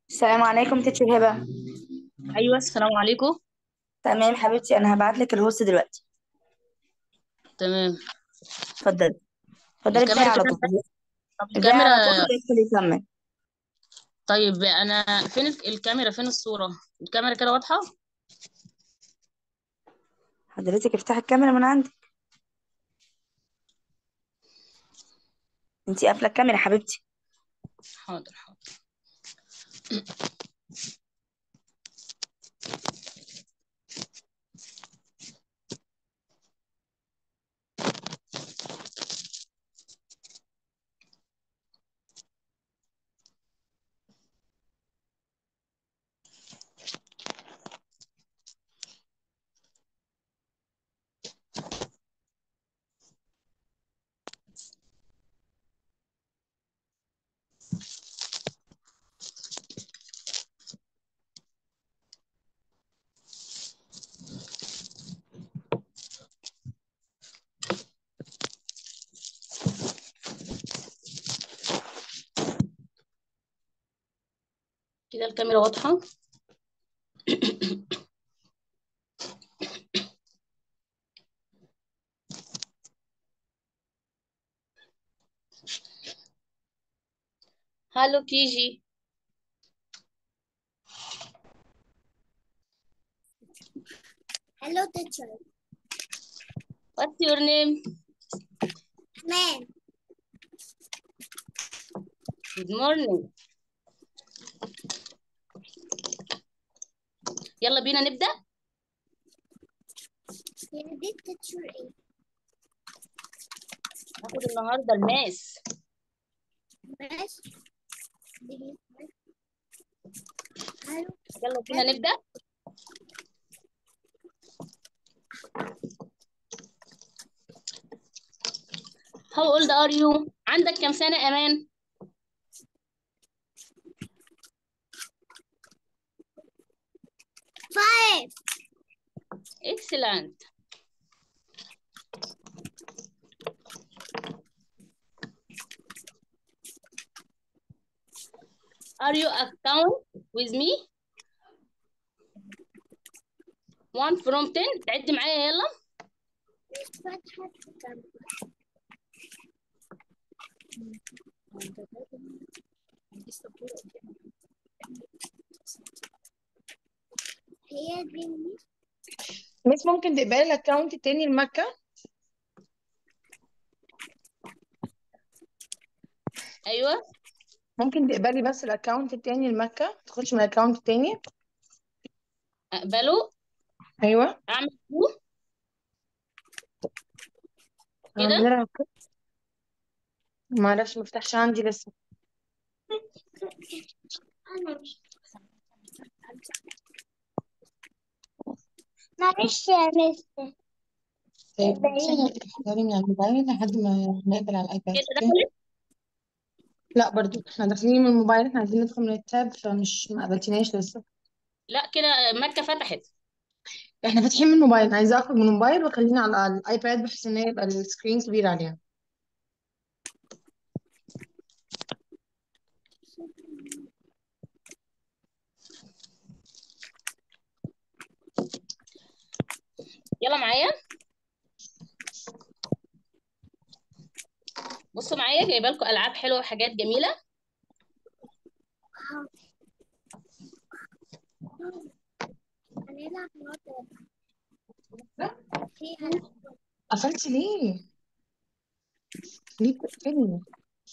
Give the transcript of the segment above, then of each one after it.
السلام عليكم تيتشر هبة ايوه السلام عليكم تمام حبيبتي انا هبعت لك الهوست دلوقتي تمام اتفضلي اتفضلي ابدأي الكاميرا على كده طول طب ابدأي على طول الكاميرا ويدخل يكمل طيب انا فين الك- الكاميرا فين الصورة الكاميرا كده واضحة حضرتك افتحي الكاميرا من عندك انتي قافلة الكاميرا حبيبتي حاضر حاضر كده الكاميرا واضحة هالو كيجي Hello, teacher. what's your name Man, good morning يلا بينا نبدأ you did teacher A. ناخد النهاردة الماس Mash. Did you Hello, يلا بينا نبدأ how old are you عندك كام سنة أمان five. excellent Are you account with me? One from ten تعد معايا يلا فتحة كم؟ هي دي مس ممكن تقبلي الاكونت التاني لمكة أيوة ممكن تقبلي بس الاكونت التاني لمكة تخش من الاكونت التاني أقبله ايوه أعمل شو كده هنلعب كده ما اعرفش ما فتحش عندي لسه معلش يا مستر طيب بصي تحضري من الموبايل لحد ما نقبل على الايباد كده اوكي دخلت لا برضو احنا داخلين من الموبايل احنا عايزين ندخل من التاب فمش ما قابلتناش لسه لا كده مكة فتحت احنا فاتحين من الموبايل عايزه اخرج من الموبايل واخلينا على الايباد بحيث ان يبقى السكرين كبير عليها يلا معايا بصوا معايا جايبه لكم ألعاب حلوة وحاجات جميلة هنلعب نقطة فيها قفلتي ليه؟ ليه بتقفلي؟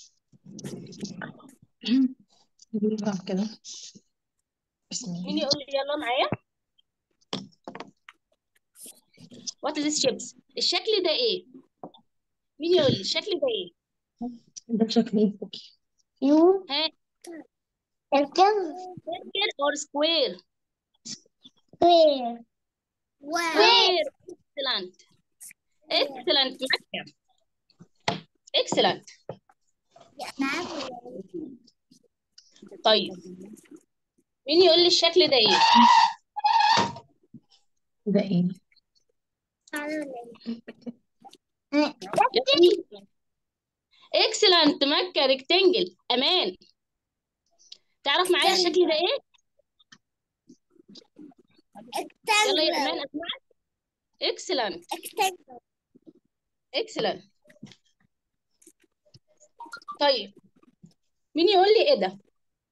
نلعب كده بسم مين الله يقول لي يلا معايا وات از شيبس الشكل ده ايه مين يقول لي الشكل ده ايه ده شكل ايه بوكي يو ها الكم سيركل اور سكوير سكوير واو سكوير اكسلنت اكسلنت مكة اكسلنت طيب مين يقول لي الشكل ده ايه ده ايه؟ اكسلنت مكة ريكتنجل امان تعرف معايا الشكل ده ايه يلا يا امان rectangle اسمعك اكسلنت rectangle اكسلنت طيب مين يقول لي ايه ده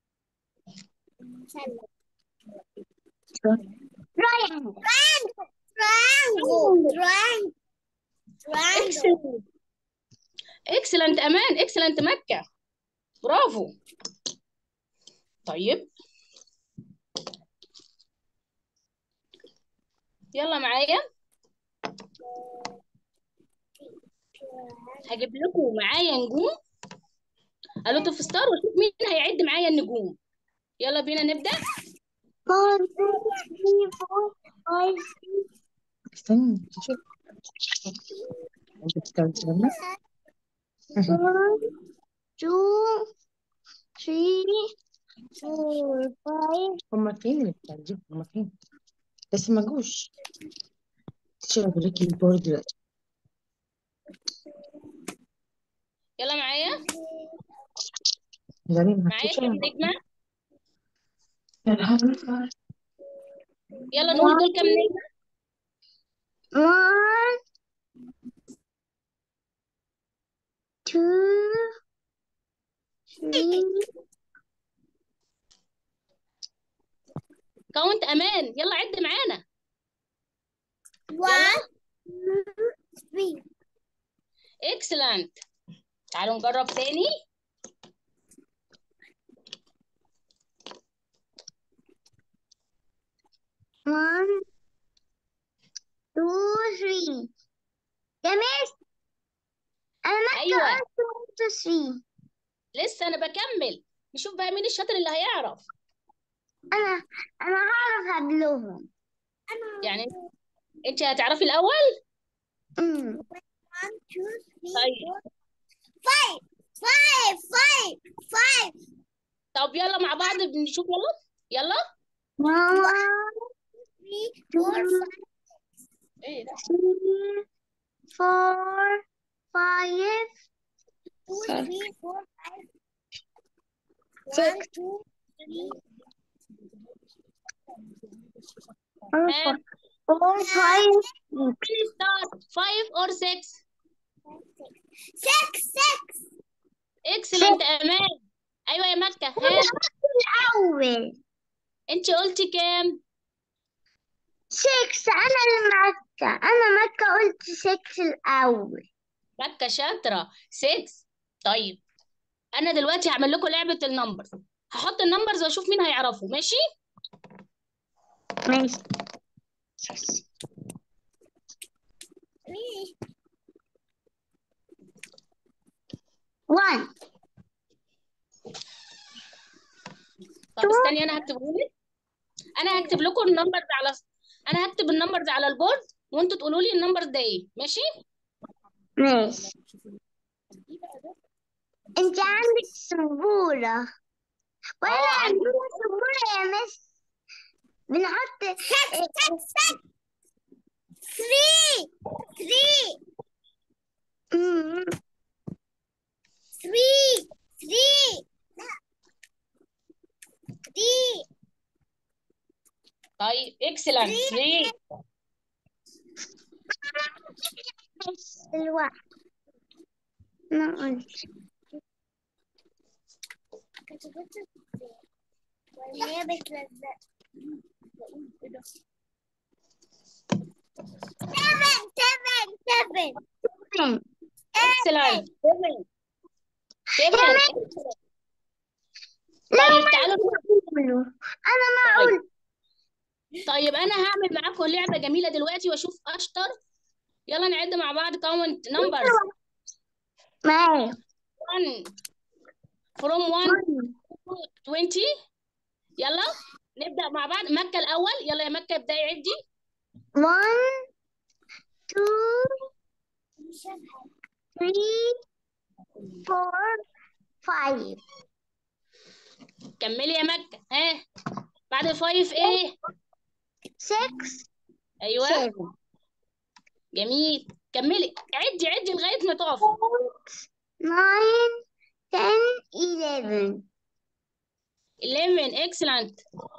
triangle triangle triangle triangle اكسلنت اكسلنت امان اكسلنت مكة برافو طيب يلا معايا هجيب لكم معايا نجوم الوتو في ستار واشوف مين هيعد معايا النجوم يلا بينا نبدأ One, two, three, four, five, six, استنى شوف انت بتستوعب كلامنا؟ one, two, three, four, five, هما فين اللي بتعجبهم هما فين بس ما جوش تشرب لك البورد دلوقتي يلا معايا يعني ما معايا هتشرب كام نجمة يا نهار أسود. يلا نقول دول كام نجمة one, two, three, كاونت امان يلا عد معانا one, two, three, اكسلنت تعالوا نجرب تاني one, two, three. يا مس أنا ما ايوه قلت one, two, three. لسه انا بكمل نشوف بقى مين الشاطر اللي هيعرف أنا أنا هعرف قبلهم. يعني انت هتعرفي الاول أمم. One, two, three, طيب four, five, five, five, five. طب يلا مع بعض بنشوف يلا يلا One, three, four, five, ايه ده three, four, five, two, three, four, five. One, two, three, four, ها four, five, مين ستارت 5 اور 6 six, six. اكسلنت امان ايوه يا مكة ها الأول انت قلتي كام six أنا اللي مكة أنا مكة قلت six الأول مكة شاطرة 6 طيب انا دلوقتي هعمل لكم لعبة النمبرز هحط النمبرز واشوف مين هيعرفه ماشي ماشي one طب استني انا هكتبه لك انا هكتب لكم النمبرز على انا هكتب النمبرز على البورد وانتوا تقولوا لي النمبر ده ايه ماشي ماشي انت عندك سبورة وانا اه عندي عندنا سبورة يا مس بنحط ثري ثري ثري ثري ثري طيب اكسلنت 3 الواحد ما قلت هي بتلزق seven seven seven seven اكسلنت 7 يا 7 مس لا طيب ما تعالوا تقولوا انا ما طيب قلت طيب انا هعمل معاكم لعبة جميلة دلوقتي واشوف اشطر يلا نعد مع بعض كاونت نمبرز معايا 1 from 1 to 20 يلا نبدأ مع بعض مكة الأول يلا يا مكة ابدأي عدي one two three four five كملي يا مكة ها بعد الفايف ايه six ايوه seven جميل كملي عدي عدي لغاية ما تقفي eight nine ten eleven 11 excellent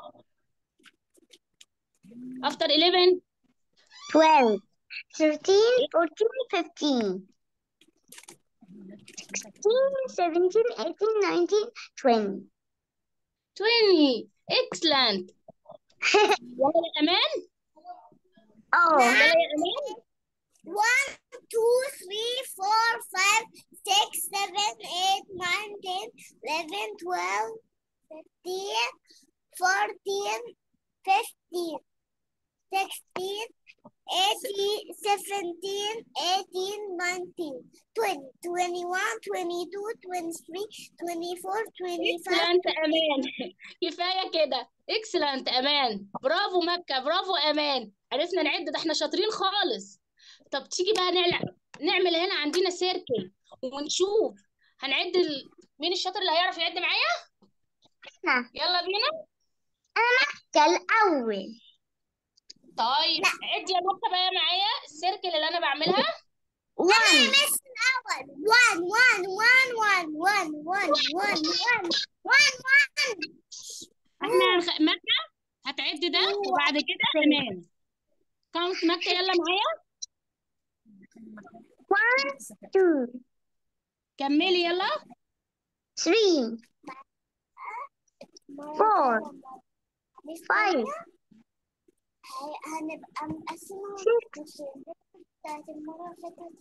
after 11 12 13 14 15 16 17 18 19 20 20 excellent يلا يا امان oh يلا يا امان One, two, three, four, five, six, seven, eight, nine, ten, eleven, twelve, thirteen, fourteen, fifteen, sixteen, eighteen, seventeen, eighteen, nineteen, twenty, twenty-one, twenty-two, twenty-three, twenty-four, twenty-five. excellent امان كفايه كده excellent امان برافو مكه برافو امان عرفنا نعد ده احنا شاطرين خالص طب تيجي بقى نلعب نعمل هنا عندنا سيركل ونشوف هنعد ال... مين الشاطر اللي هيعرف يعد معايا نعم. يلا بينا الأول طيب عد يا مكه بقى معايا السيركل اللي انا بعملها one مس الأول one one one one one one one one one one احنا هنخ... مكه هتعد ده وبعد كده امان كاونت مكه يلا معايا one two كملي يلا three four five هنبقى مقسمة بتاعت المرة اللي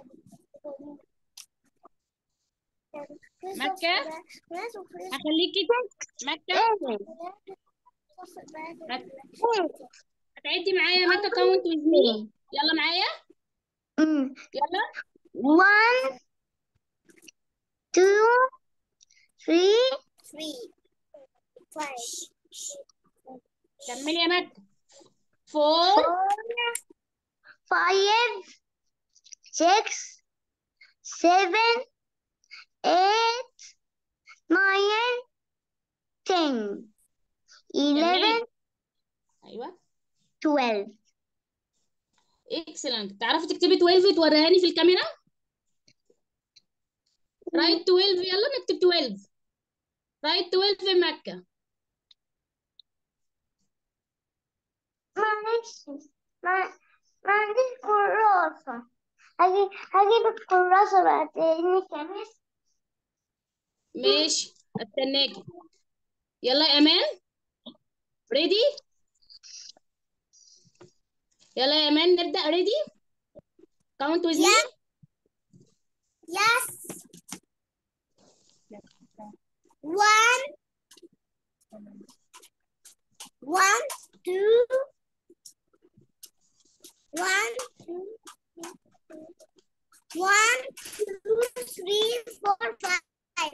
مكة؟ هخليكي مكه هتعدي معايا يا مكه كاونت ويز مي يلا معايا يلا One, two, three, three, five, كملي يا مكه فور four, five, six, seven, eight, nine, ten, eleven, ايوه twelve. اكسلنت تعرفي تكتبي 12 توريهاني في الكاميرا رايت 12 يلا نكتب 12 رايت 12 مكة معلش ما ما عنديش كراسة هجيب هجيب الكراسة بعدين كمس ماشي استناكي يلا يا امان ريدي يلا يا امان نبدأ ريدي كاونت ويز مي Yes. One. One, two. One, two. One, two, three, four, five.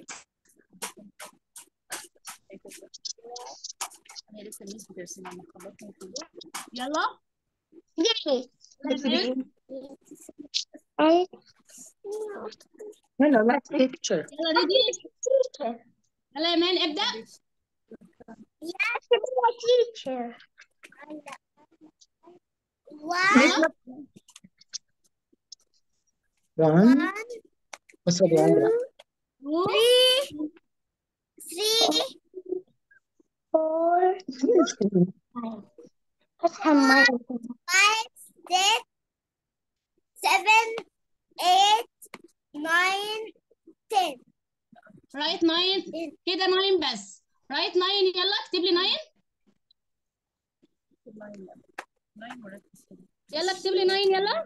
يلا Yay. No, no, that's picture. يلا ريدي يلا يا امان ابدأ Yes, my teacher. One, One. one, What's the other? two, three, three, four, What's her mind? five, six, seven, eight, nine, ten. رايت 9 كده 9 بس رايت 9 يلا اكتب لي 9 يلا اكتب لي 9 يلا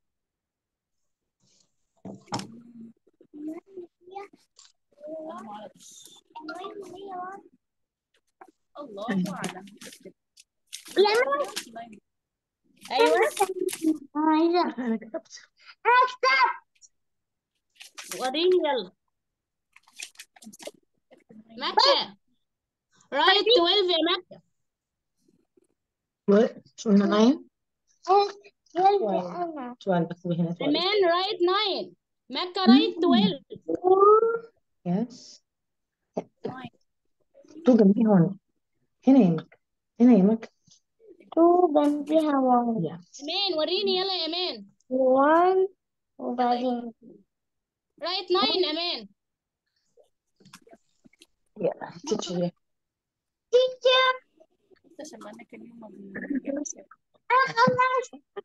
ايوه عايزة أنا كتبت. أكتب وريني يلا مكة رايت 12 يا مكة What? شو هنا nine? يلا أنا 12 بكتب هنا 12. امان رايت 9 مكة رايت 12 Yes. تو جنبي هون. هنا يا مك. هنا يا مك. تو جنبيها واحد Yeah. امان وريني يلا يا امان وان وبعدين رايت 9 امان Yeah. Teacher. عشان بقالنا كام يوم ما بن- خلاص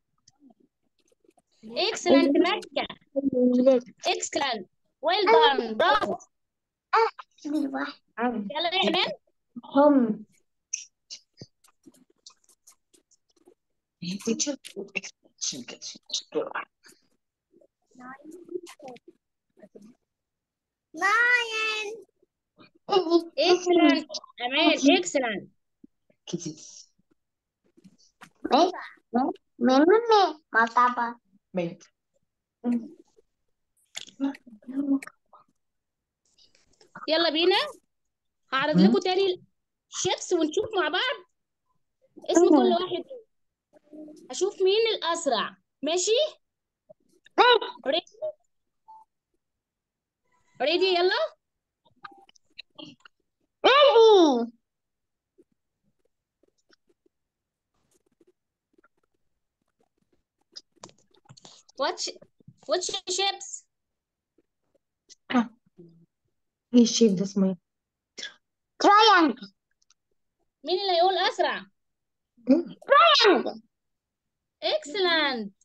اكسلنت مكة اكسلنت ويل دان برافو يلا يا حنان هم teacher عشان كده lion اكسلنت امان اكسلنت كتير مين مين ما طبعا ميت يلا بينا هعرض لكم تاني الشيبس ونشوف مع بعض اسم كل واحد هشوف مين الأسرع ماشي ريدي ريدي يلا ready واتش واتش شيبس ايه الشيب ده اسمه ايه؟ triangle مين اللي هيقول أسرع مم. triangle اكسلنت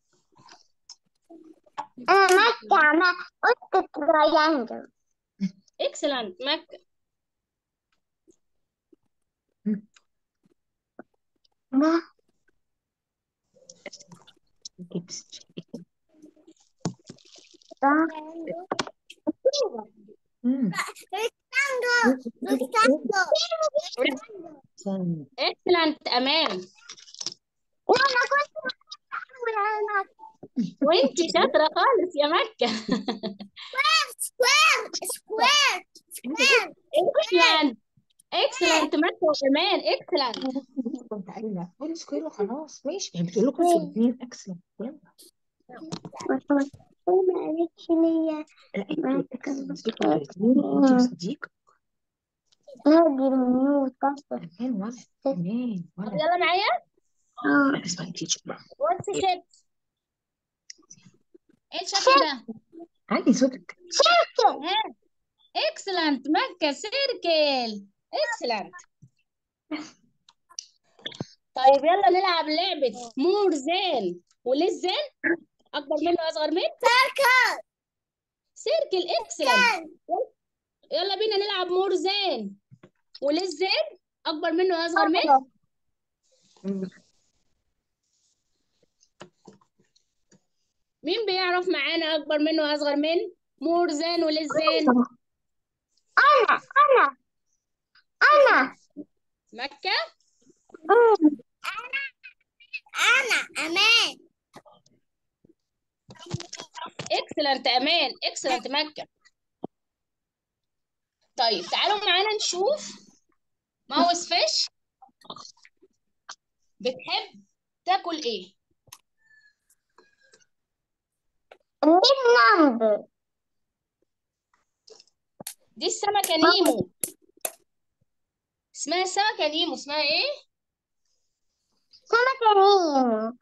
أنا مكة أنا قلت triangle اكسلنت مكة ما مم. استنى. اكسلنت أمان وأنا كنت أحاول وانت شاطرة خالص يا مكة سكوير سكوير سكوير اكسلنت اكسلنت مكة وأمان اكسلنت كنت قايلة قولي سكوير وخلاص ماشي هي بتقول لكم في الاثنين اكسلنت يلا معلش ليا لا انتوا اكسلنت انتوا الاثنين انتوا صديق هاجي الميوت أصلا امان ولد امان طب ولد يلا معايا لا اسمعي تيتشر بقى واتس شيبس ايه الشكل ده عادي صوتك ها اكسلنت مكة سيركل اكسلنت طيب يلا نلعب لعبة مور زان وليس زان أكبر منه أصغر منه سيركل اكسلنت يلا بينا نلعب مور زان وليس زان أكبر منه وأصغر منه مين بيعرف معانا أكبر منه وأصغر منه مور زان وليس زان أنا أنا أنا مكة أنا أمان اكسلنت امان اكسلنت مكة طيب تعالوا معانا نشوف ماوس فيش بتحب تاكل ايه بيج نمبر دي السمكة نيمو اسمها السمكة نيمو اسمها ايه سمكة نيمو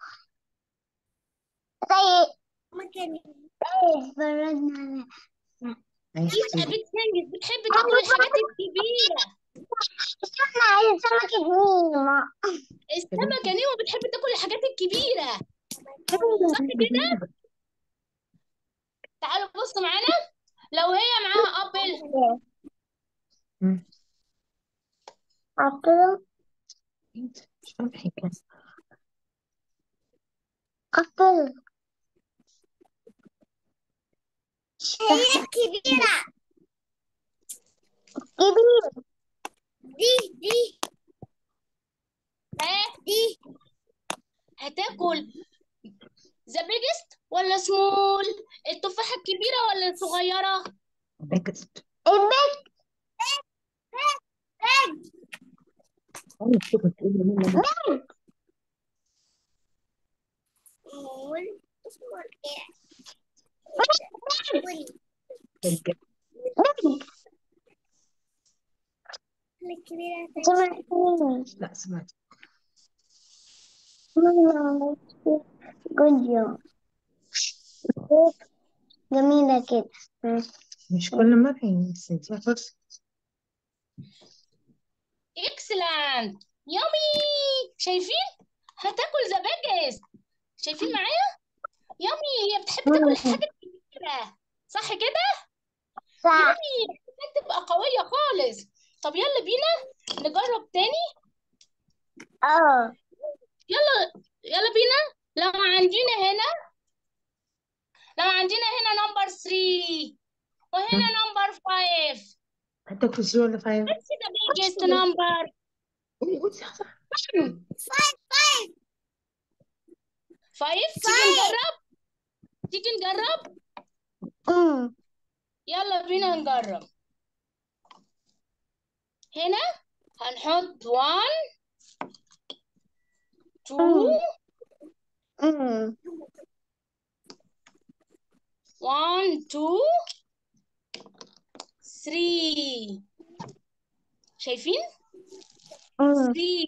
زي سمكة نيمو اتفرجنا على يبقى بتنجز بتحب تاكل الحاجات الكبيرة شفنا عايز سمكة نيمو السمكة نيمو بتحب تاكل الحاجات الكبيرة صح كده تعالوا بصوا معانا لو هي معاها ابل أبل مش فاهم حاجة أبل هي كبيرة كبيرة دي دي ها دي هتاكل ذا بيجست ولا سمول التفاحة الكبيرة ولا الصغيرة باكست البيت أنا شوف بتقول لي مين ده سمول سمول ايه بجد. الكبيرة لا سمعت جود جوب جميلة كده مش كل مرة يعني بس اديها فرصة اكسلنت يامي شايفين هتاكل زبادي شايفين معايا يامي هي بتحب تاكل الحاجة الكبيرة صح كده صح يامي تبقى قوية خالص طب يلا بينا نجرب تاني اه يلا يلا بينا لو عندنا هنا لو عندنا هنا نمبر 3 وهنا نمبر 5 هتاكل سي ولا فايف؟ What's the biggest number قولي قولي صح صح 5 تيجي نجرب تيجي نجرب أمم. يلا بينا نجرب هنا هنحط 1 2 أمم. 1 2 3 شايفين أمم. 3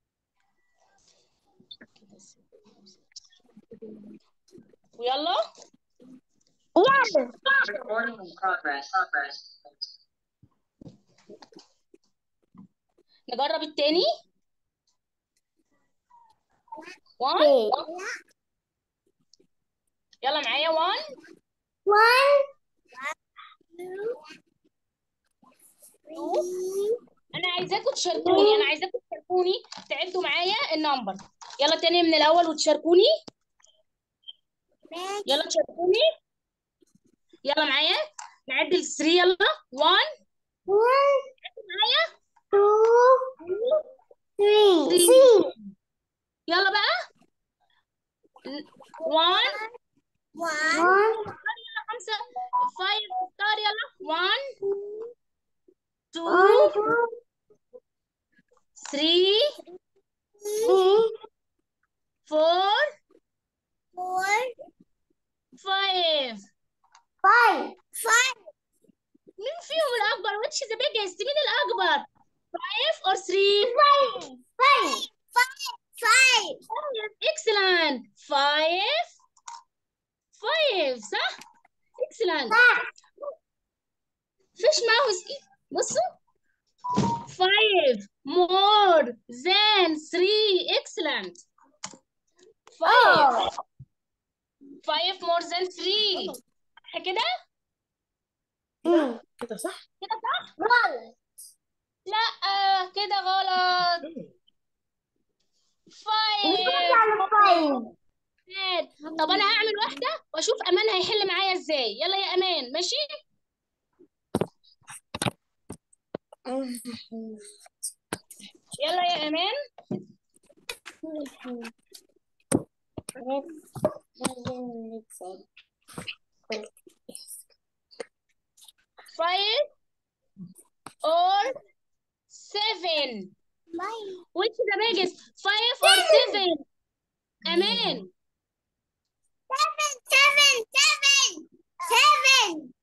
ويلا يلا Recording in progress. Progress. نجرب التاني 1 Okay. يلا معايا 1 One, انا عايزاكم تشاركوني انا عايزاكم تشاركوني تعدوا معايا النمبر يلا تاني من الاول وتشاركوني يلا تشاركوني يلا معايا نعد ال 3 يلا 1 one, معايا two, three. Three. يلا بقى 1 One, يلا 5 5 ستار يلا 1 2 one, two, 3 three, 4 four, 5 five. Five. مين فيهم الأكبر؟ which is the biggest؟ مين الأكبر؟ 5 or 3؟ Five. Five. Five. Five. excellent 5 5 صح؟ excellent صح. فيش ماوس بصوا 5 more than 3 excellent 5 Oh. 5 more than 3 صح كده؟ أمم. كده صح؟ كده صح؟ غلط. لا كده غلط 5 على five. طب انا هعمل واحده واشوف امان هيحل معايا ازاي يلا يا امان ماشي يلا يا امان five or seven which is the biggest five or seven امان Seven, seven, seven, seven,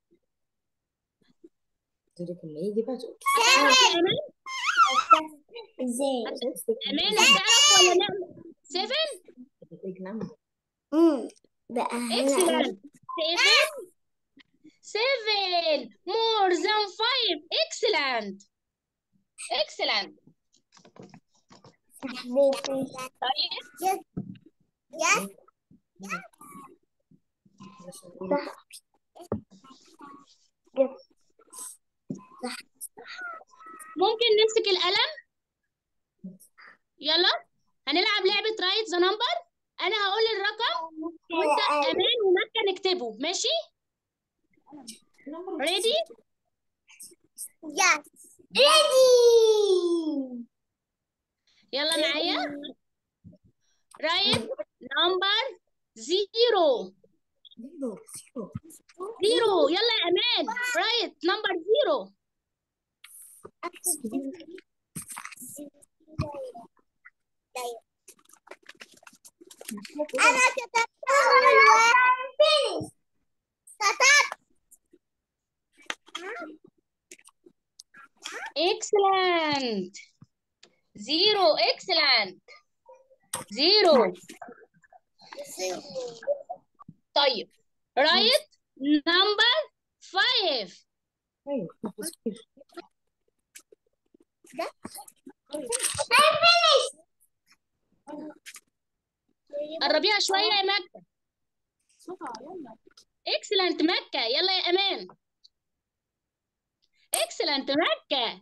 دورك لما يجي بقى تقول seven. امان ازاي؟ امان هتعرف ولا لا seven big number امم بقى هنا excellent seven seven more than five excellent excellent صاحبتي طيب يس ممكن نمسك القلم يلا هنلعب لعبة رايت ذا نمبر انا هقول الرقم وانت امان ومكة نكتبه ماشي ريدي يس ريدي يلا معايا رايت نمبر زيرو زيرو زيرو زيرو يلا يا امان رايت نمبر زيرو انا كتبت اول واحد فينيش كتبت excellent زيرو excellent زيرو طيب رايت نمبر فايف ايوه نحفظ كيف قربيها شوية يا مكة اكسلنت مكة يلا يا امان اكسلنت مكة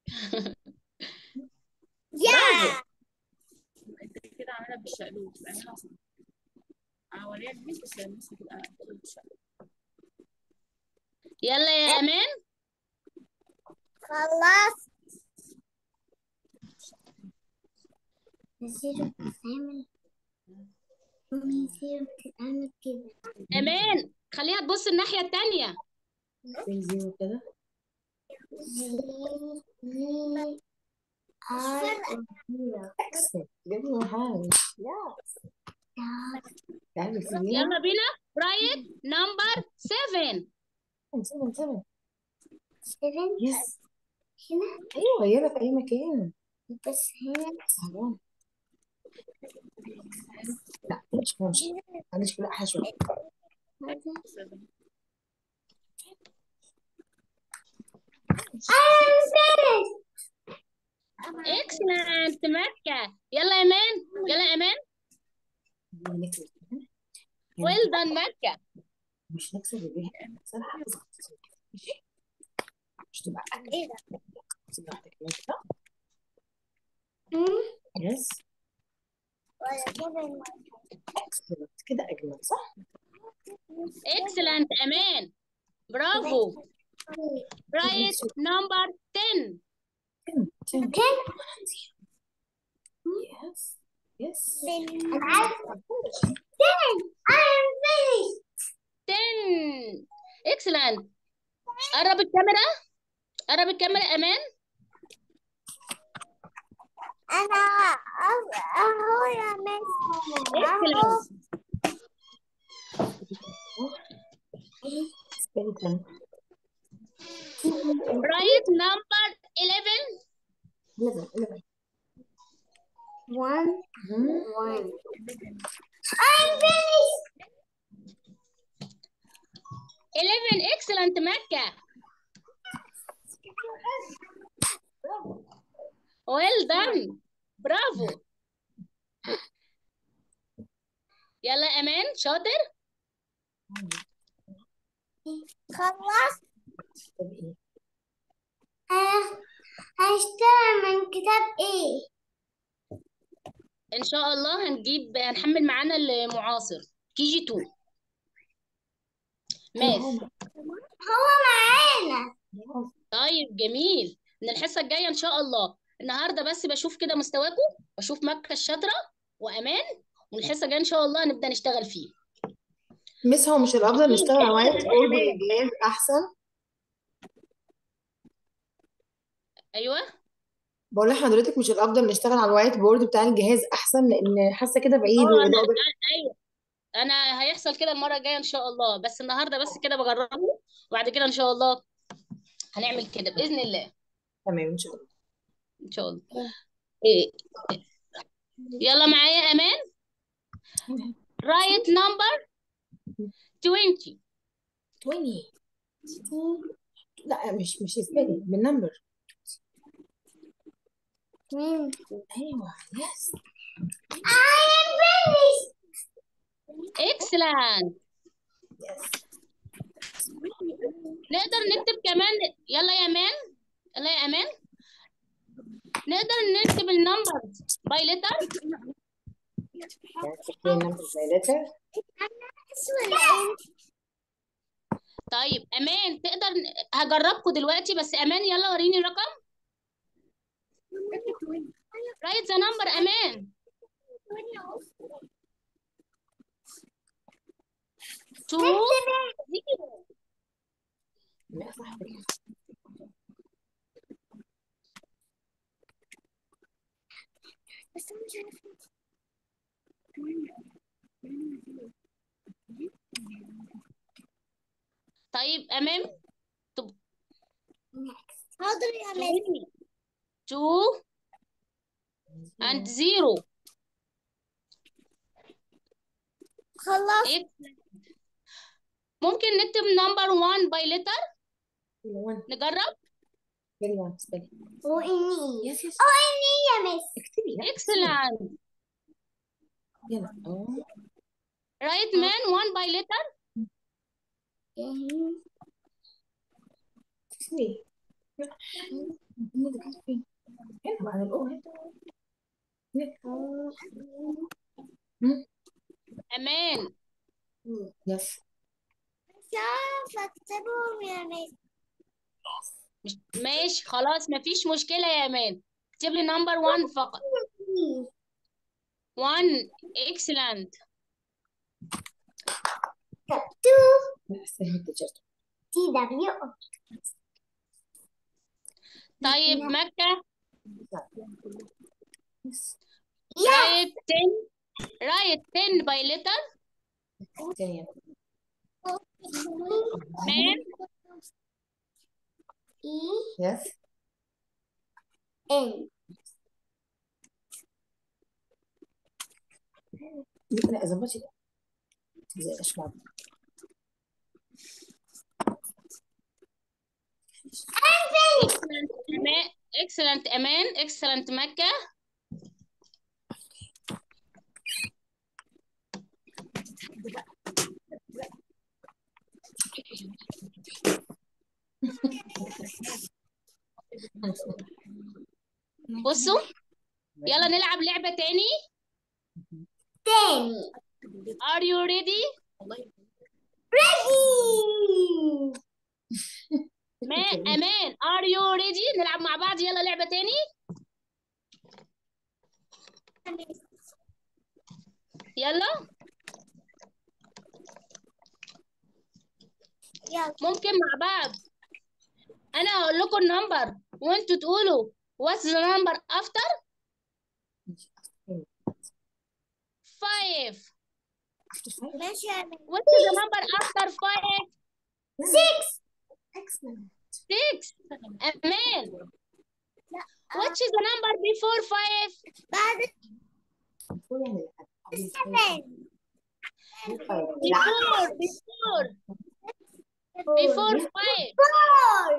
Yeah. كده عاملها بالشقلوب بعملها اوريها الميس بس الميس هتبقى بالشقلوب يلا يا امان خلاص نسير بتتعمل نسير بتتعمل كده امان خليها تبص الناحية التانية فين زيرو كده اكسل جبنا حاجة تعالي في يلا بينا رايت نمبر 7 سبعة سبعة سيفن يس هنا ايوه يلا في اي مكان بس هنا صعبان لا مش مش معلش كده احلى شويه هذا I'm finished. اكسلنت مكة يلا يا امان يلا يا امان نكسب كمان. ويل دان مكة مش نكسب البيت نكسب حافظ مش تبقى ايه ده؟ اكسب واحده كمان كده مم. يس ولا كده اكسلنت كده اجمل صح اكسلنت امان برافو رايت نمبر 10 10 10 يس يس أنا عارفة. Ten. I'm finished. 10 اكسلنت قرب الكاميرا قرب الكاميرا امان أنا أه- أهو يا مس أهو اكسلنت سبيل كام رايت نمبر 11 11 11 one مم. one I'm finished 11 اكسلنت مكة ويل دان برافو يلا يا امان شاطر خلصت طب ايه ه- هشتغل من كتاب ايه ان شاء الله هنجيب هنحمل معانا المعاصر كي جي 2 ماث هو معانا طيب جميل من الحصه الجايه ان شاء الله النهارده بس بشوف كده مستواكم بشوف مكه الشاطره وامان والحصه الجايه ان شاء الله هنبدا نشتغل فيه مس هو مش الافضل نشتغل على وايت بورد بالجهاز احسن ايوه بقول لحضرتك مش الافضل نشتغل على الوايت بورد بتاع الجهاز احسن لان حاسه كده بعيد اه انا والاضاءه بت- ايوه انا هيحصل كده المره الجايه ان شاء الله بس النهارده بس كده بجربه وبعد كده ان شاء الله هنعمل كده باذن الله تمام ان شاء الله ان شاء الله إيه. يلا معايا امان رايت نمبر 20 20 لا مش مش سبيلنج بالنمبر مين ايوه يس I'm finished اكسلنت يس نقدر نكتب كمان يلا يا امان يلا يا امان نقدر نكتب النمبر باي لتر النمبر باي لتر طيب امان تقدر هجربكم دلوقتي بس امان يلا وريني الرقم رايت ذا نمبر امان تو زيرو لا صح كده بس أنا مش عارفة طيب امام حاضر يا مس تو اند زيرو خلصت ممكن نكتب نمبر 1 باي لتر one نجرب بالي بقى بالي وإني يس يس وإني يا مس اكتبي لا اكتبي excellent يلا اه right man one by letter اكتبي لا النت كانت فين؟ هنا بعد الأو هنا هنا مم. امان يس مش عارفة أكتبهم يا مس مش ماشي خلاص مفيش مشكلة يا امان اكتب لي نمبر 1 فقط 1 excellent two لا استنى التيشيرت T W طيب مكة يس write 10 write 10 by letter تانية man E يس N لا ظبطي ده زي الأشكال excellent امان excellent امان excellent مكة بصوا يلا نلعب لعبة تاني ten are you ready ready ما امان are you ready نلعب مع بعض يلا لعبة تاني يلا يلا ممكن مع بعض انا هقول لكم النمبر وانتوا تقولوا what's the number after five ماشي يا مس what's the number after five six excellent six امان what is the number before five بعد seven before before before five four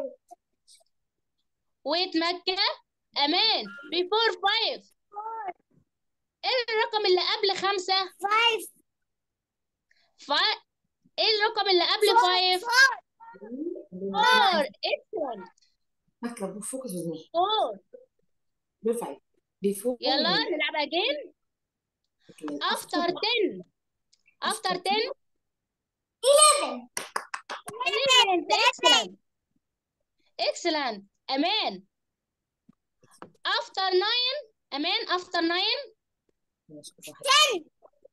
wait مكة امان before five ايه الرقم اللي قبل خمسة five ف... ايه الرقم اللي قبل five four excellent مكتب فوكس وزني four بيرفع بيفوق يلا نلعب again after 10 after 10 eleven 11 excellent excellent امان after 9 امان after 9 ten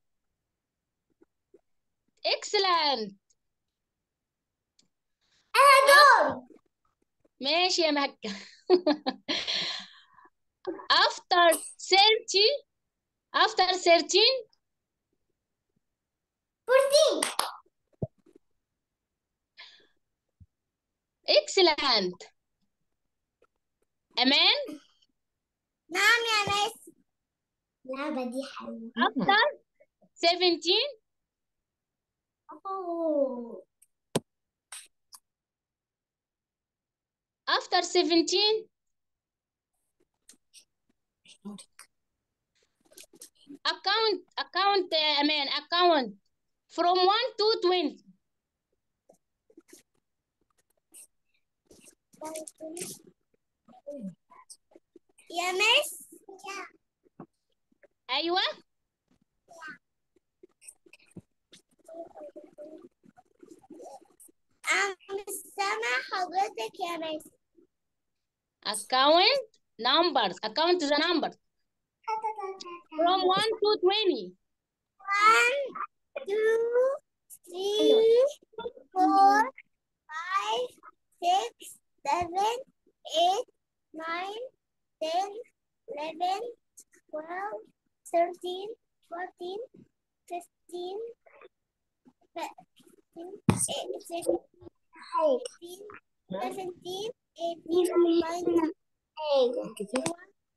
excellent أنا دور ماشي يا مكة after 30 after 13 fourteen excellent امان نعم يا مس اللعبة دي حلوة after 17 أوه. after 17 account account uh, امان account from 1 to 20 يا مس ايوه أنا مش سامع حضرتك يا مس account numbers account the number from 1 to 20 One, two, three, four, five, six, seven, eight, nine, ten, eleven, twelve, thirteen, fourteen, fifteen, sixteen, eighteen, seventeen, eighteen, nineteen, كتير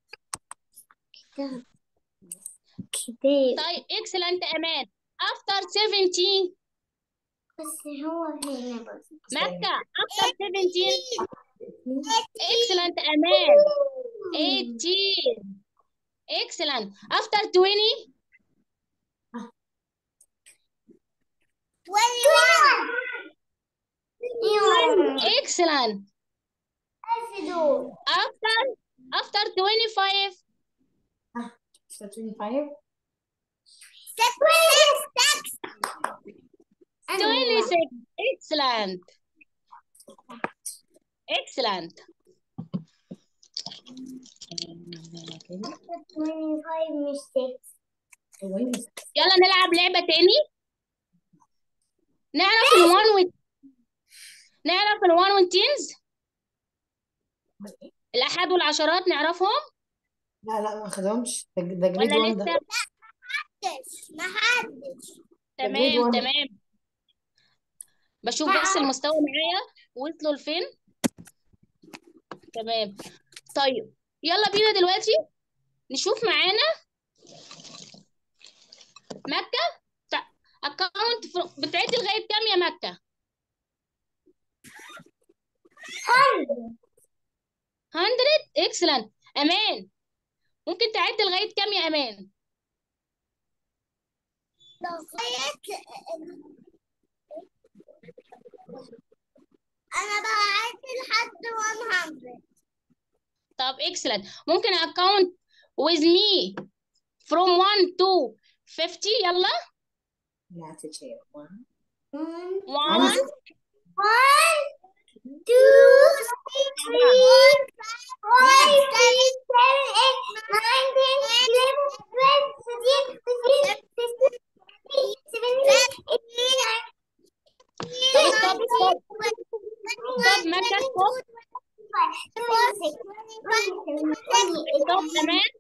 كتير طيب excellent امان after 17 بس هو هنا بس مكة after 17 excellent أمان 18 excellent after 20 excellent after after 25 So 25. 26 excellent excellent يلا نلعب لعبة تاني نعرف الوان و نعرف الوان والتينز الأحاد والعشرات نعرفهم لا لا ما خدهمش ده ده جريد ولا 1 ده لسه محدش ده جريد تمام 1 تمام بشوف بس المستوى معايا وصلوا لفين تمام طيب يلا بينا دلوقتي نشوف معانا مكة اكونت بتعد لغاية كام يا مكة 100 اكسلنت امان ممكن تعد لغاية كام يا امان لغاية أنا بعد لحد 100 طب اكسلنت ممكن اكونت with me from 1 to 50 يلا لا تشير 1 1 One, two, three, four, five, six, seven, eight, nine, ten, eleven, twelve, thirteen, fourteen, fifteen, sixteen, seventeen, eighteen, nineteen, طب ستوب ستوب ستوب مكة ستوب ستوب امان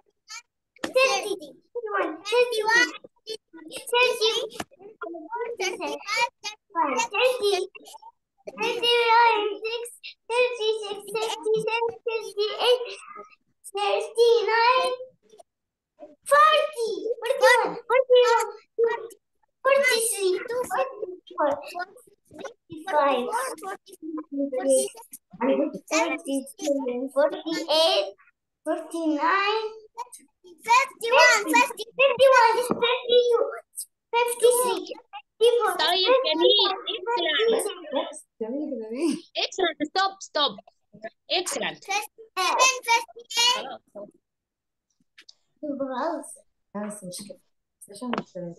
Forty-seven, forty-eight, forty-nine, fifty-one, fifty, fifty-one, fifty-two, fifty-three, fifty-four, طيب جميل اكسلنت بس جميل جميل اكسلنت ستوب ستوب اكسلنت fifty-seven, fifty-eight. خلاص بس مش كده بس عشان مش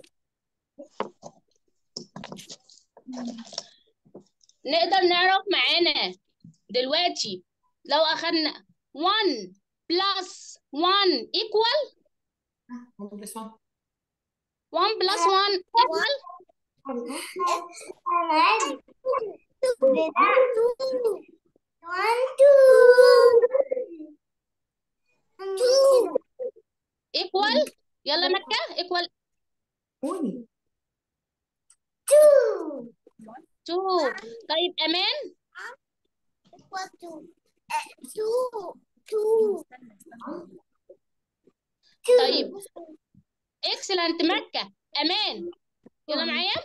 نقدر نعرف معانا دلوقتي لو أخدنا 1 plus 1 equal بس 1 1 plus 1 equal equal يلا مكة equal قولي 2 طيب أمان طيب excellent مكة أمان يلا معايا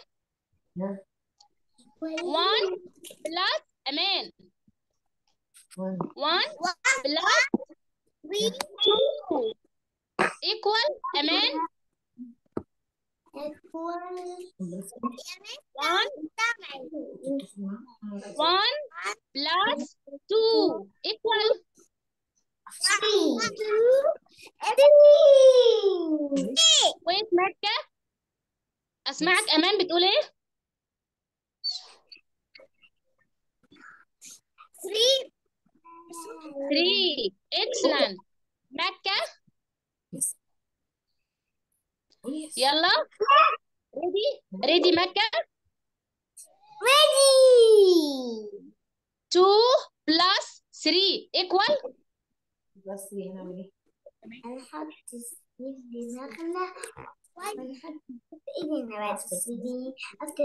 1 plus أمان 1 1 plus 2 equal أمان 1 1 plus 2 equal وين مكة أسمعك أمان بتقول إيه 3 excellent مكة يس قولي يس يلا ريدي ريدي مكة 2 plus 3 equal بس دي هنعمل ايه؟ هنحط سنيف دماغنا ونحط ايدينا بس 3 after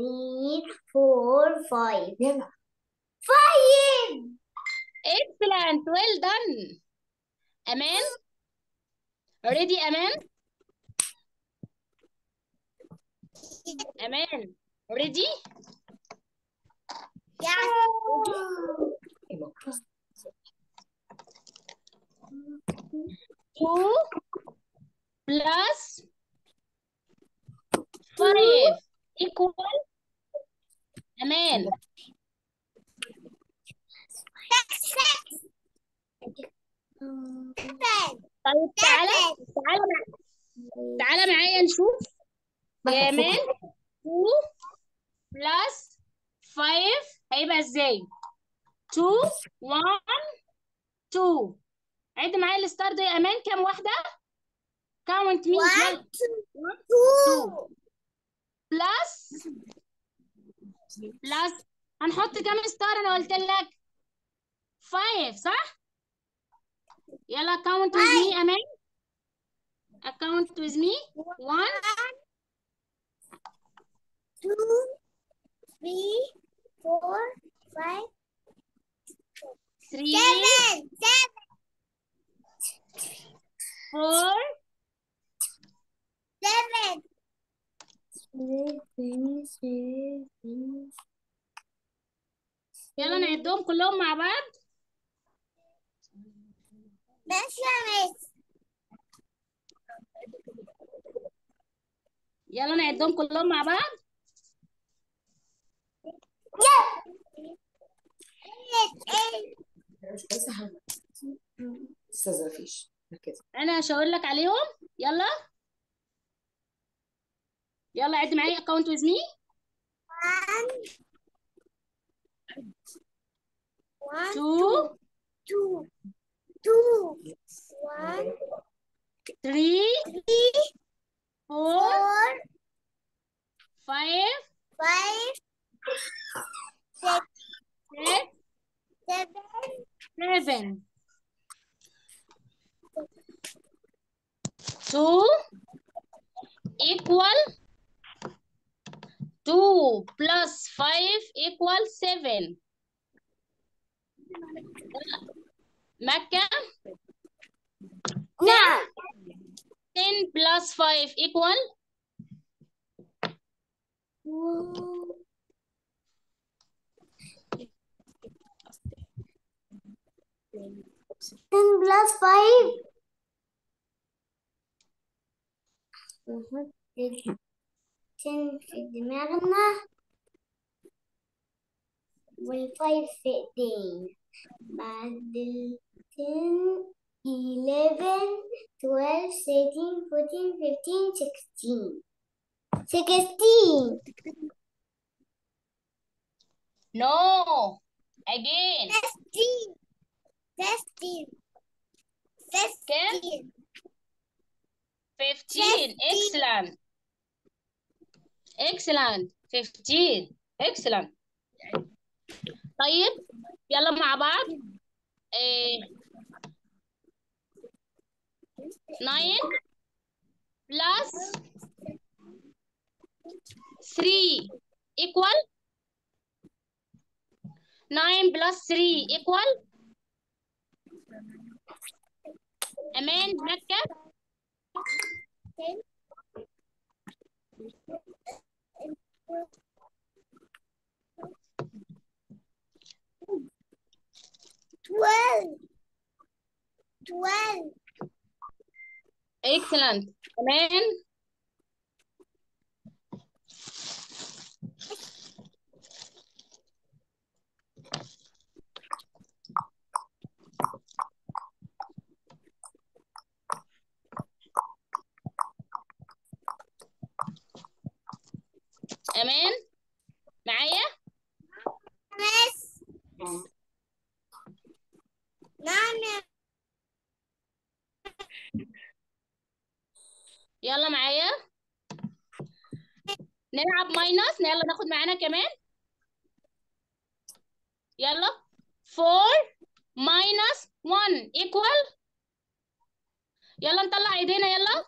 3 4 5 يلا 5 excellent well done أمان ready أمان أمان ready Yeah. يبقى كروس plus 5 equal أمان طيب تعالى تعالى مع... تعالى معايا نشوف يا مان 2 بلس 5 هيبقى ازاي 2 1 2 عد معايا الستار ده يا امان كام واحده كاونت مي One, 2 بلس بلس هنحط كام ستار انا قلت لك 5 صح يلا count with me امان count with me 1 two, three, four, five, 3 seven, seven, 4 seven. Seven, seven. يلا نعدهم كلهم مع بعض ماشي يا مس يلا نعدهم كلهم مع بعض بس حاجة استاذ مفيش كده انا هشاور لك عليهم يلا يلا عد معايا count with me One, 2 two, two, one, 3 three, 4 four, 5 five, six, 6 seven, 7 2 equal 2 plus 5 equal 7 مكة nine, 10 plus 5 equal ten plus five. نحط ten في دماغنا والفايف في ايدينا بعد ال ten, eleven, twelve, thirteen, fourteen, fifteen, sixteen. Sixteen. no again Sixteen. Sixteen. كام Sixteen. 15 excellent excellent 15 excellent طيب يلا مع بعض إيه 9 plus 3 equal 9 plus 3 equal أمان مكة Twelve. Twelve. excellent أمان أمان معايا Miss. نعم يا يلا معايا نلعب ماينس يلا ناخد معانا كمان يلا 4 minus 1 equal يلا نطلع ايدينا يلا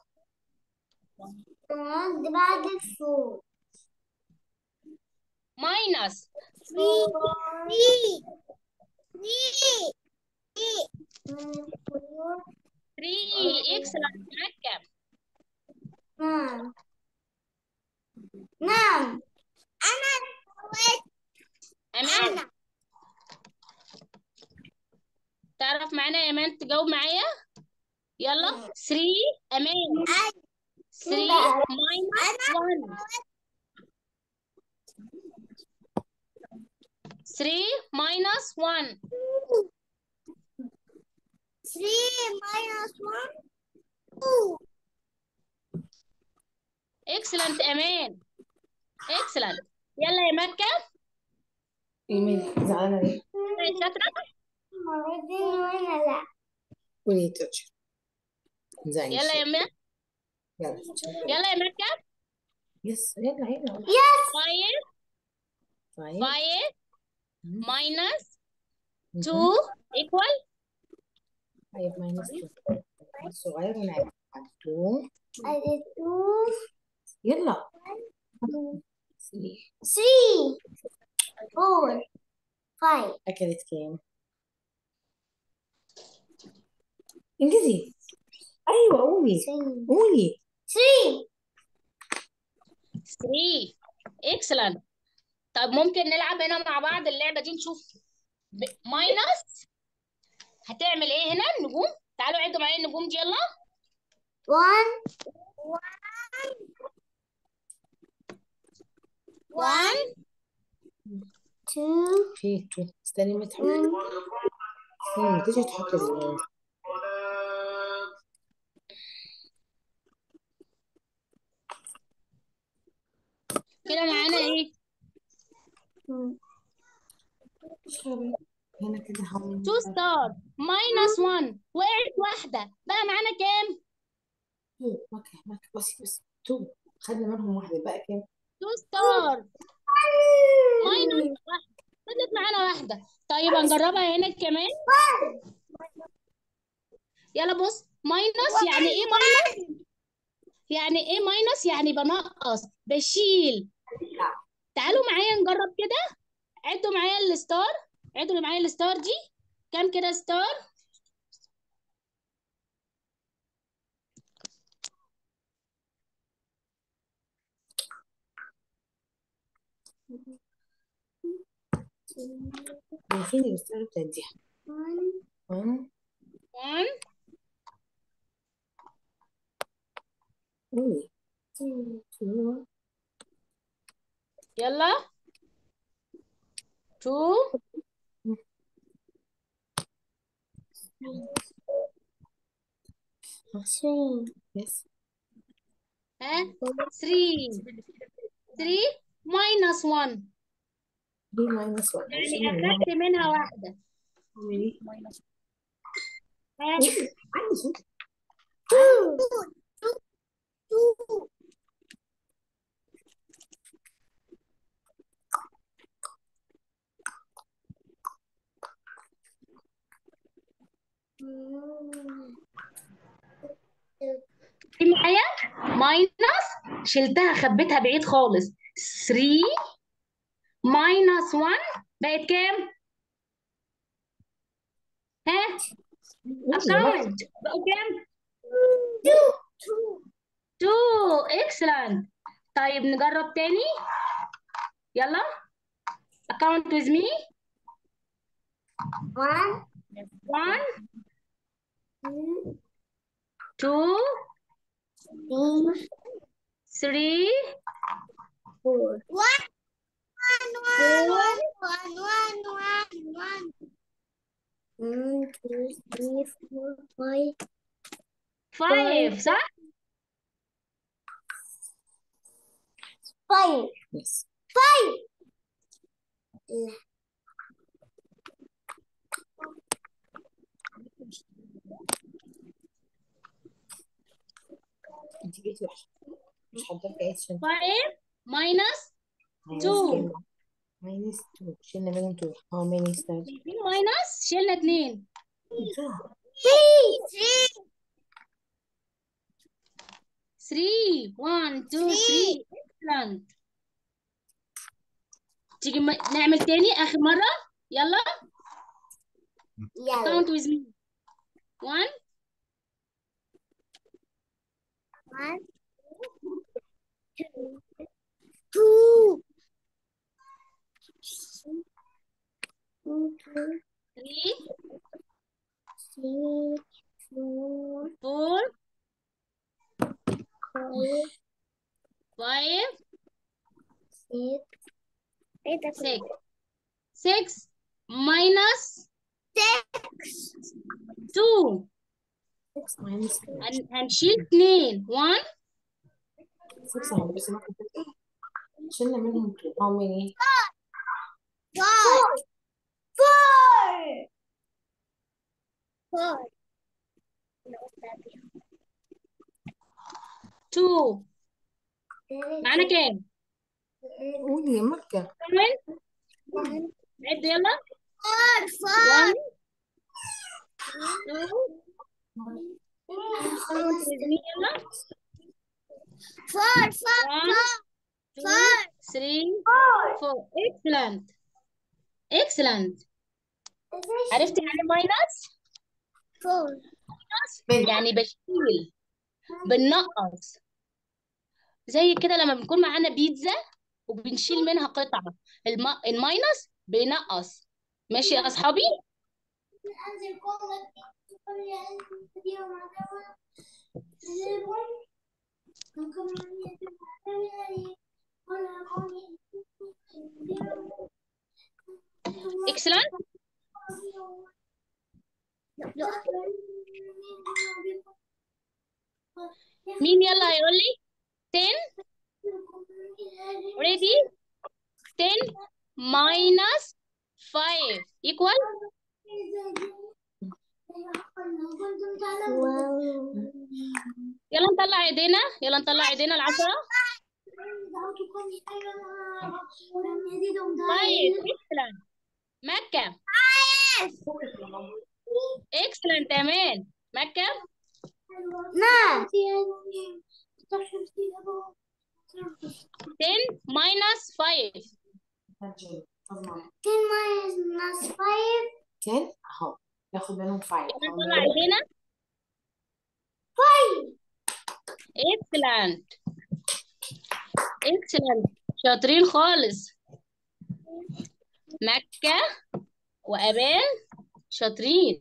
نقعد بعد الفور minus three three three three 3 excellent مكة نعم نعم أنا سويت أمان أنا تعرف معانا يا امان تجاوب معايا يلا 3 امان 3 minus 1 3 minus 1 Three minus one. Two. excellent امان excellent يلا يا مكة ايه مالك زعلانة ليه؟ شاطرة مرتين وانا لا. قولي يا تيتشر زعلانة يلا يا مكة يلا يلا يا مكة يس يلا يلا 5 طيب 5 minus 2 مهم. equal طيب ماينس 2 الصغير ونعمل بعد 2 I two, يلا two, 3 three, four, five, أكلت كام؟ انجزي أيوة قولي three, قولي three. 3 excellent طب ممكن نلعب هنا مع بعض اللعبة دي نشوف ماينس هتعمل ايه هنا النجوم تعالوا عدوا معايا النجوم دي يلا One, 1 two, في 2 استني ما تحط one, استني ما تيجي تحط ال كده معانا ايه two. شربي هنا كده هم 2 ستار ماينس 1 وقعت واحدة بقى معانا كام 2 مكة مكة بصي بس 2 خدنا منهم واحدة بقى كام؟ 2 ستار ماينس واحدة فضلت معانا واحدة طيب هنجربها هنا كمان يلا بص ماينس يعني ايه ماينس يعني ايه ماينس يعني بنقص بشيل تعالوا معايا نجرب كده عدوا معايا الستار عدوا اللي معايا الستار دي كام كده ستار هي فين الرسالة بتاعتها؟ One, 1 1 قولي two, 2 يلا 2 three, يس ها 3 3 ماينس 1 3 ماينس 1 يعني شيلنا منهم اخدت منها واحدة قولي ماينس ها عندي صوت two, two, two. Mm. في معايا ماينس شلتها خبيتها بعيد خالص 3 ماينس 1 بقت كام؟ ها؟ اكاونت بقوا كام؟ Two, two, 2 اكسلنت طيب نجرب تاني يلا account with me one, 1 two, 2 three, 3 four. One, one, one, one, one, one, one, one. One, two, three, four, five. 5 صح؟ Five. يس Five. انت جيتي وحشة مش هديك ايه عشان 5 minus ماينس Two. كام ماينس 2 شلنا منهم 2 اه ماينس 3 شايفين ماينس شلنا 2 Three. Three. 3 1 2 3 excellent تيجي م- نعمل تاني آخر مرة يلا Yellow. count with me 1 One, two, two. Two, two, 3 three, four, four five, five six. ايه ده six six minus six two six minus two. هن- هنشيل اتنين one six يعني بس ما كنت شلنا منهم two. how many four four four two معانا كام؟ قولي يا مكة كمان عد يلا four four one two count with me يلا four four one two four three four four excellent excellent عرفتي يعني ماينس؟ four يعني بشيل بننقص زي كده لما بنكون معانا بيتزا وبنشيل منها قطعة الم... الماينس بينقص ماشي يا أصحابي excellent مين يلا هيقول لي 10 ready 10 minus 5 equal يلا نطلع ايدينا يلا نطلع ايدينا العشرة 5 excellent مكة excellent تمام مكة نعم 10 minus 5 10 minus 5 10 اهو ناخد منهم 5 يلا نطلع ايدينا 5 excellent excellent شاطرين خالص مكة وأبان شاطرين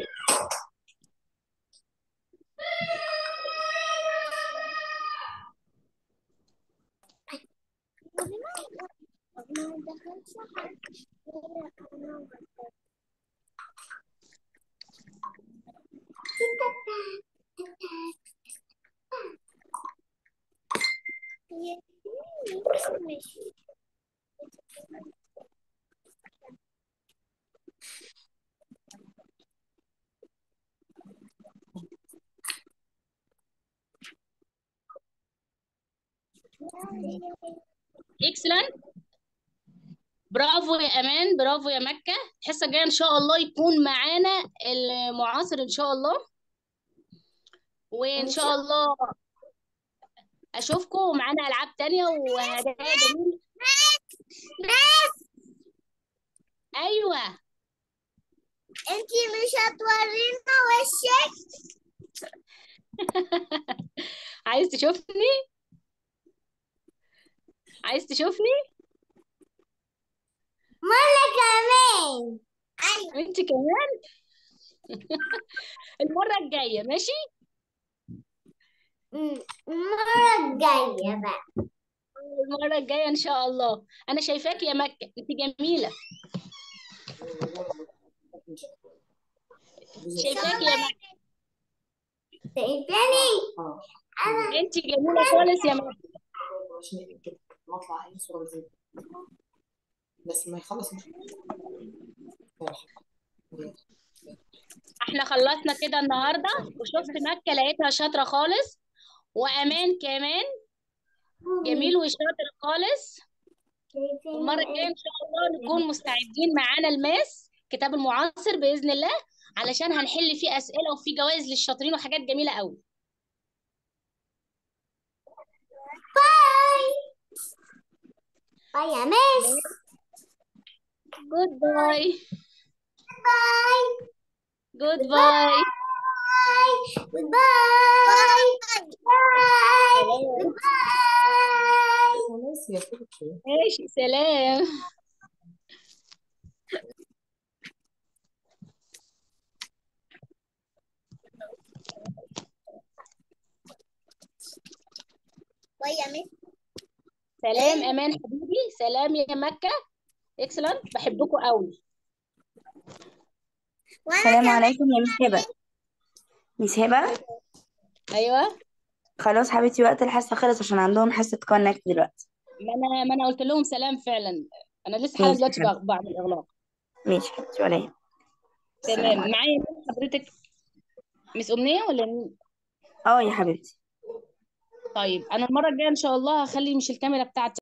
excellent برافو يا امان برافو يا مكة الحصة الجاية ان شاء الله يكون معانا المعاصر ان شاء الله وان شاء الله اشوفكم ومعانا العاب تانية وهدايا جميلة بس ايوه انتي مش هتورينا وشك عايز تشوفني عايز تشوفني مرة كمان ايوه وانت كمان المرة الجاية ماشي أمم، المرة الجاية بقى المرة الجاية ان شاء الله انا شايفاك يا مكة انت جميلة شايفاك يا مكة تاني اه انا انت جميلة خالص يا مكة عشان كده نطلع اي صورة زي بس ما يخلص مش احنا خلصنا كده النهاردة وشفت مكة لقيتها شاطرة خالص وامان كمان جميل وشاطر خالص والمرة الجاية إن شاء الله نكون مستعدين معانا الماس كتاب المعاصر بإذن الله علشان هنحل فيه أسئلة وفيه جوائز للشاطرين وحاجات جميلة قوي باي باي يا مس جود باي باي جود باي باي باي باي باي خلاص يا ستي ماشي سلام باي يا مس سلام امان حبيبي سلام يا مكه اكسلنت بحبكم قوي وانا السلام كمان عليكم يا ميس هبة ميس هبة ايوه خلاص حبيبتي وقت الحصة خلص عشان عندهم حصة كونكت دلوقتي ما انا ما انا قلت لهم سلام فعلا انا لسه حالا ماشي دلوقتي يا حبيبتي بع- بعمل اغلاق ماشي حبيبتي ولا يهمك السلام تمام عليكم معايا مين حضرتك مس امنيه ولا مين اه يا حبيبتي طيب انا المره الجايه ان شاء الله هخلي مش الكاميرا بتاعتي